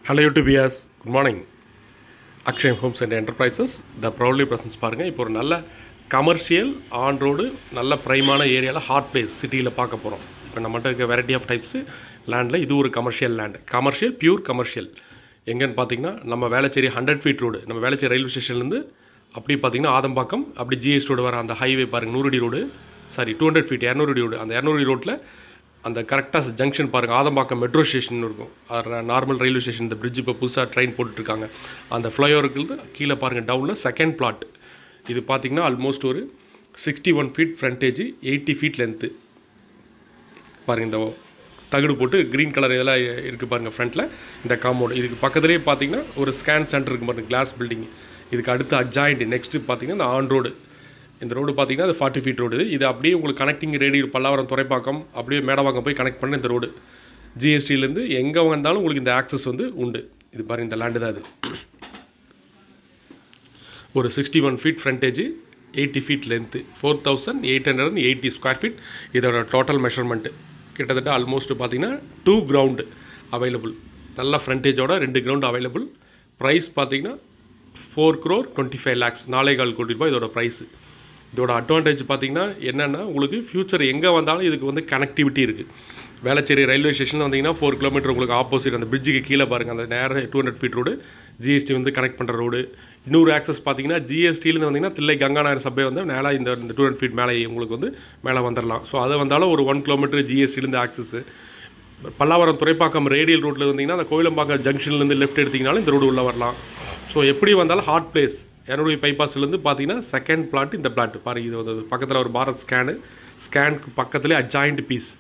hello YouTubers good morning Akshay Homes and Enterprises the proudly presents பாருங்கள் இப்போ ஒரு நல்ல கமர்ஷியல் ஆன் ரோடு நல்ல ப்ரைமான ஏரியாவில் ஹாட் பிளேஸ் சிட்டியில் பார்க்க போகிறோம் இப்போ நம்மகிட்ட இருக்க வெரைட்டி ஆஃப் டைப்ஸு லேண்டில் இது ஒரு commercial land commercial pure commercial எங்கன்னு பார்த்தீங்கன்னா நம்ம வேளச்சேரி ஹண்ட்ரட் ஃபீட் ரோடு நம்ம வேளச்சேரி ரயில்வே ஸ்டேஷன்லேருந்து அப்படி பார்த்தீங்கன்னா ஆதம்பாக்கம் அப்படி ஜிஎஸ் ரோடு வர அந்த ஹைவே பாருங்கள் நூறுடி road sorry two hundred feet இரநூறு ரோடு அந்த இரநூறு ரோட்டில் அந்த கரெக்டாக ஜங்ஷன் பாருங்கள் ஆதம்பாக்கம் மெட்ரோ ஸ்டேஷன் இருக்கும் நார்மல் ரயில்வே ஸ்டேஷன் இந்த பிரிட்ஜ் இப்போ புதுசாக ட்ரெயின் போட்டுட்ருக்காங்க அந்த ஃப்ளைஓவருக்கு கீழே பாருங்கள் டவுனில் செகண்ட் பிளாட் இது பார்த்தீங்கன்னா ஆல்மோஸ்ட் ஒரு sixty one feet frontage eighty feet length பாருங்கள் இந்த தகடு போட்டு க்ரீன் கலர் இதெல்லாம் இருக்குது பாருங்கள் ஃப்ரண்ட்டில் இந்த காம்பவுண்ட் இதுக்கு பக்கத்துலேயே பார்த்தீங்கன்னா ஒரு ஸ்கேன் சென்டர் இருக்குது பாருங்கள் கிளாஸ் பில்டிங் இதுக்கு அடுத்து அட்ஜாயிண்ட் நெக்ஸ்ட்டு பார்த்தீங்கன்னா இந்த ஆன் ரோடு இந்த ரோடு பார்த்தீங்கன்னா அது ஃபார்ட்டி ஃபீட் ரோடு இது அப்படியே உங்களுக்கு கனெக்டிங் ரேடியோ பல்லாவரம் துறைப்பாக்கம் அப்படியே மேடவாக்கம் போய் கனெக்ட் பண்ண இந்த ரோடு ஜிஎஸ்டிலேருந்து எங்கே வந்தாலும் உங்களுக்கு இந்த ஆக்சஸ் வந்து உண்டு இது பாருங்கள் இந்த லேண்டு தான் இது ஒரு sixty one feet frontage eighty feet length four thousand eight hundred and eighty square feet இதோட டோட்டல் மெஷர்மெண்ட்டு கிட்டத்தட்ட ஆல்மோஸ்ட் பார்த்தீங்கன்னா டூ கிரவுண்டு அவைலபிள் நல்ல ஃப்ரண்டேஜோட ரெண்டு கிரவுண்ட் அவைலபிள் ப்ரைஸ் பார்த்தீங்கன்னா four crore twenty five lakhs நாலே கால் கோடி ரூபாய் இதோட ப்ரைஸு இதோட அட்வான்டேஜ் பார்த்தீங்கன்னா என்னென்னா உங்களுக்கு ஃப்யூச்சர் எங்கே வந்தாலும் இதுக்கு வந்து கனெக்டிவிட்டி இருக்குது வேளச்சேரி ரயில்வே ஸ்டேஷன் வந்தீங்கன்னா ஃபோர் கிலோமீட்டர் உங்களுக்கு ஆப்போசிட் அந்த பிரிட்ஜுக்கு கீழே பாருங்கள் அந்த நேர two hundred feet road GST வந்து கனெக்ட் பண்ணுற ரோடு இன்னொரு ஆக்சஸ் பார்த்தீங்கன்னா ஜிஎஸ்டிலேருந்து வந்தீங்கன்னா தில்லை கங்காநகர் சபை வந்து மேலே இந்த இந்த டூ ஹண்ட்ரட் ஃபீட் மேலே உங்களுக்கு வந்து மேலே வந்துடலாம் ஸோ அது வந்தாலும் ஒரு ஒன் கிலோமீட்டர் ஜிஎஸ்டிலேருந்து ஆக்சஸ்ஸு பல்லாவரம் துறைப்பாக்கம் ரேடியல் ரோட்டில் வந்தீங்கன்னா அந்த கோயிலம்பாக்கம் ஜங்ஷன்லேருந்து லெஃப்ட் எடுத்திங்கனாலும் இந்த ரோடு உள்ளே வரலாம் ஸோ எப்படி வந்தாலும் ஹாட் பிளேஸ் இரநூறு பைபாஸ்லேருந்து பார்த்தீங்கன்னா செகண்ட் பிளாட் இந்த பிளாட் பாருங்க இது வந்து பக்கத்தில் ஒரு பாரத் ஸ்கேனு ஸ்கேனுக்கு பக்கத்துலேயே அட்ஜாயிண்ட் பீஸ்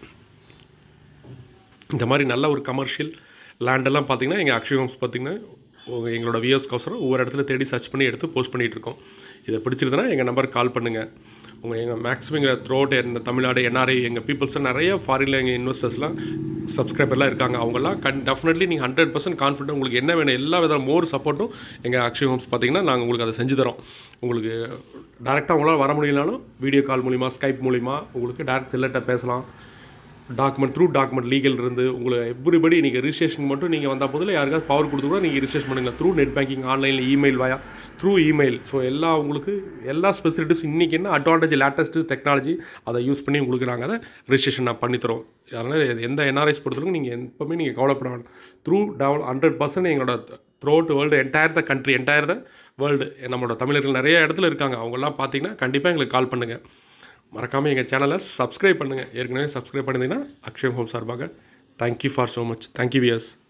இந்த மாதிரி நல்ல ஒரு கமர்ஷியல் லேண்டெல்லாம் பார்த்தீங்கன்னா எங்கள் அக்ஷய் ஹோம்ஸ் பார்த்தீங்கன்னா உங்க- எங்களோட வியர்ஸ்க்கோசரம் ஒவ்வொரு இடத்துல தேடி சர்ச் பண்ணி எடுத்து போஸ்ட் பண்ணிகிட்டு இருக்கோம் இதை பிடிச்சிருந்தனா எங்கள் நம்பருக்கு கால் பண்ணுங்கள் உங்கள் எங்கள் மேக்ஸிமம் எங்கள் த்ரோட் இந்த தமிழ்நாடு என்ஆர்ஐ எங்கள் பீப்புள்ஸ் நிறைய ஃபாரினில் எங்கள் இன்வெஸ்டர்ஸ்லாம் சப்ஸ்கிரைபர்லாம் இருக்காங்க அவங்கெல்லாம் கண் டெஃபினெட்லி நீங்கள் ஹண்ட்ரட் பர்சன்ட் கான்ஃபிடென்ட் உங்களுக்கு என்ன வேணும் எல்லா வித மோர் சப்போர்ட்டும் எங்கள் அக்ஷய் ஹோம்ஸ் பார்த்தீங்கன்னா நாங்கள் உங்களுக்கு அதை செஞ்சு தரோம் உங்களுக்கு டேரெக்டாக உங்களால் வர முடியலனாலும் வீடியோ கால் மூலிமா ஸ்கைப் மூலிமா உங்களுக்கு டேரக்ட் செல்லர்கிட்ட பேசலாம் டாக்குமெண்ட் த்ரூ டாக்குமெண்ட் லீகல் இருந்து உங்களை எவ்ரிபடி நீங்கள் ரிஜிஸ்ட்ரேஷன் மட்டும் நீங்கள் வந்தால் போதில் யாருக்காவது பவர் கொடுத்து கூட நீங்கள் ரிஜிஸ்ட்ரேஷன் பண்ணுங்க த்ரூ நெட் பேங்கிங் ஆன்லைனில் email via through email so எல்லா உங்களுக்கு எல்லா ஸ்பெசிலிட்டிஸ் இன்றைக்கி என்ன அட்வான்டேஜ் லேட்டஸ்ட்டு டெக்னாலஜி அதை யூஸ் பண்ணி உங்களுக்கு நாங்கள் அதை ரிஜிஸ்ட்ரேஷன் நான் பண்ணித்தரோம் அதனால் இது எந்த என்ஆர்ஐஸ் பொறுத்தவரைக்கும் நீங்கள் எப்போவுமே நீங்கள் கவலைப்பட வேண்டாம் த்ரூ டெவல் ஹண்ட்ரட் பர்சன்ட் எங்களோட throughout world entire the country entire the world நம்மளோட தமிழர்கள் நிறைய இடத்துல இருக்காங்க அவங்கெல்லாம் பார்த்தீங்கன்னா கண்டிப்பாக எங்களுக்கு கால் பண்ணுங்கள் மறக்காமல் எங்கள் சேனலை சப்ஸ்கிரைப் பண்ணுங்கள் ஏற்கனவே சப்ஸ்கிரைப் பண்ணியிருந்தீங்கன்னா அக்ஷயம் ஹோம் சார்பாக thank you for so much thank you wears